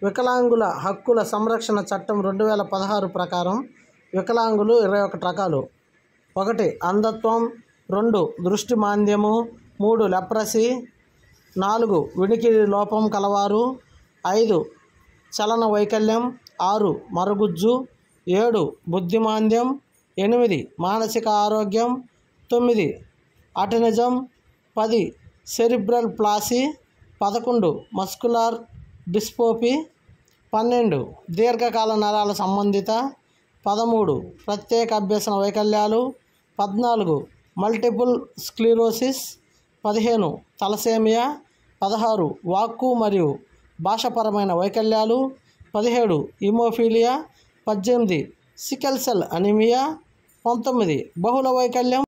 వికలాంగుల హక్కుల సంరక్షణ చట్టం రెండు వేల పదహారు ప్రకారం వికలాంగులు ఇరవై ఒకటి రకాలు ఒకటి అంధత్వం రెండు దృష్టి మాంద్యము మూడు లెప్రసీ నాలుగు వినికిడి లోపం కలవారు ఐదు చలన వైకల్యం ఆరు మరుగుజ్జు ఏడు బుద్ధిమాంద్యం ఎనిమిది మానసిక ఆరోగ్యం తొమ్మిది అటనిజం పది సెరిబ్రల్ ప్లాసీ పదకొండు మస్కులార్ డిస్పోపీ పన్నెండు దీర్ఘకాల నరాల సంబంధిత పదమూడు ప్రత్యేక అభ్యసన వైకల్యాలు పద్నాలుగు మల్టిపుల్ స్క్లీరోసిస్ పదిహేను తలసేమియా పదహారు వాక్కు మరియు భాషపరమైన వైకల్యాలు పదిహేడు ఇమోఫీలియా పద్దెనిమిది సికెల్ సెల్ అనిమియా పంతొమ్మిది బహుళ వైకల్యం